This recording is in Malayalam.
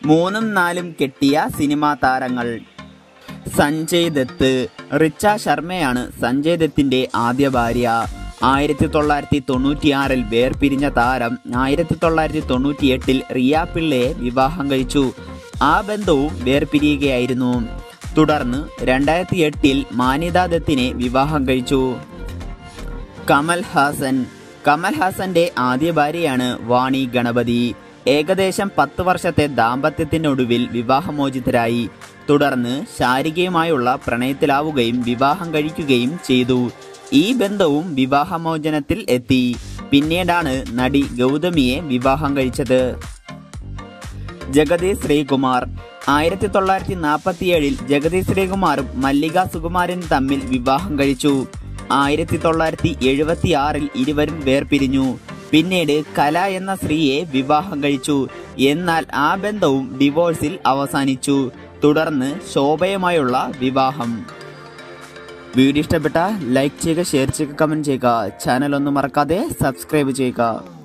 മൂന്നും നാലും കെട്ടിയ സിനിമാ താരങ്ങൾ സഞ്ജയ് ദത്ത് റിച്ച ശർമ്മയാണ് സഞ്ജയ് ദത്തിന്റെ ആദ്യ ഭാര്യ ആയിരത്തി തൊള്ളായിരത്തി തൊണ്ണൂറ്റിയാറിൽ വേർപിരിഞ്ഞ താരം ആയിരത്തി തൊള്ളായിരത്തി തൊണ്ണൂറ്റിയെട്ടിൽ റിയ പിള്ളയെ വിവാഹം കഴിച്ചു ആ ബന്ധവും വേർപിരിയുകയായിരുന്നു തുടർന്ന് രണ്ടായിരത്തി എട്ടിൽ മാനിത ദത്തിനെ വിവാഹം കഴിച്ചു കമൽ ഹാസൻ കമൽ ഹാസന്റെ ആദ്യ ഭാര്യയാണ് വാണി ഗണപതി ഏകദേശം പത്ത് വർഷത്തെ ദാമ്പത്യത്തിനൊടുവിൽ വിവാഹമോചിതരായി തുടർന്ന് ശാരികയുമായുള്ള പ്രണയത്തിലാവുകയും വിവാഹം കഴിക്കുകയും ചെയ്തു ഈ ബന്ധവും വിവാഹമോചനത്തിൽ എത്തി പിന്നീടാണ് നടി ഗൗതമിയെ വിവാഹം കഴിച്ചത് ജഗതി ശ്രീകുമാർ ആയിരത്തി തൊള്ളായിരത്തി നാൽപ്പത്തിയേഴിൽ ജഗതി ശ്രീകുമാറും മല്ലിക സുകുമാരനും തമ്മിൽ വിവാഹം കഴിച്ചു ആയിരത്തി തൊള്ളായിരത്തി എഴുപത്തി ആറിൽ ഇരുവരും വേർപിരിഞ്ഞു പിന്നീട് കല എന്ന സ്ത്രീയെ വിവാഹം കഴിച്ചു എന്നാൽ ആ ബന്ധവും ഡിവോഴ്സിൽ അവസാനിച്ചു തുടർന്ന് ശോഭയുമായുള്ള വിവാഹം വീഡിയോ ഇഷ്ടപ്പെട്ട ലൈക്ക് ചെയ്യുക ഷെയർ ചെയ്യുക കമന്റ് ചെയ്യുക ചാനൽ ഒന്നും മറക്കാതെ സബ്സ്ക്രൈബ് ചെയ്യുക